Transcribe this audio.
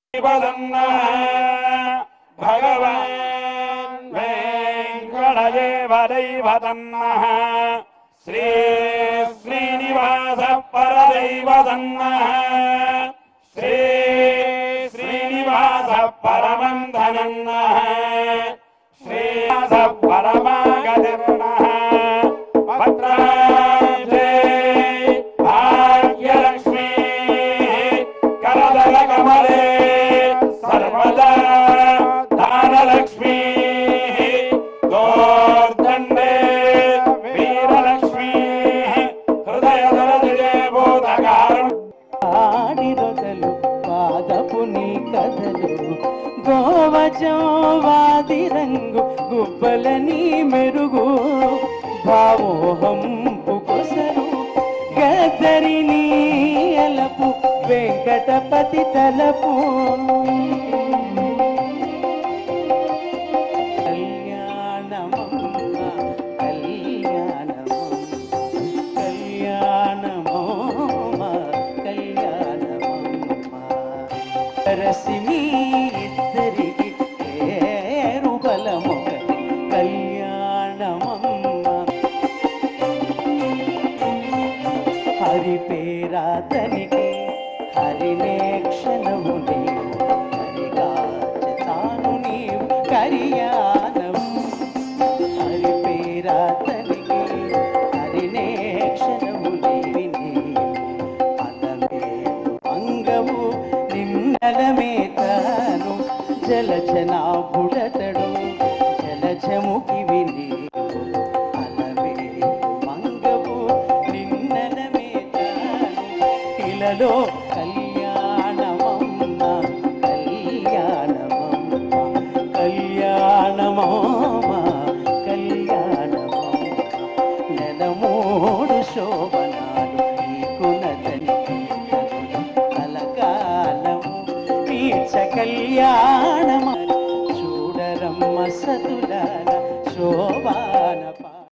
वदन्नः भगवान् वेङ्कटदेवदैवतन्नः श्री श्रीनिवासः परदैवतन्नः श्री श्रीनिवासः परमम् धनन्नः श्रीनिवासः परमागतिर्नः भद्राब्धे भाग्यलक्ष्मी करदलकमले सर्वदा दानलक्ष्मी दोर्दण्डे वीरलक्ष्मी हृदयदलदिजे भूतकारुण्य ఆడిరొదలు పాదపు నీ కథలు గోవజవాది రంగు గుబ్బలని మెరుగు భావోహంపు కొసరు గద్దరిని అలపు వెంకటపతి తలపు కళ్యాణమమ్మ కళ్యాణమమ్మ కళ్యాణమోమ కళ్యాణమమ్మ రసి మీ ఇద్దరికి పేరు బలమొకటి కళ్యాణమమ్మ హరి పేరాతనికి హరినే క్షణము నీవు హరిగాచి తాను నీవు కరియానవు హరి పేరాతనికి హరినే క్షణము నీవి నీవు అలమేలు అంగవు నిన్నలమే తాను జలజనాభుడతడు జలజముఖి నీవు అలమేలు మంగవు నిన్నలమే తాను ఇలలో కళ్యాణమమ్మ కళ్యాణమమ్మ కళ్యాణమమ్మ కళ్యాణమమ్మ నెలమూడు శోభనాలు నీకునదని కలకాలము తీర్చ కళ్యాణమ చూడరమ్మ సతులాల శోభాన పా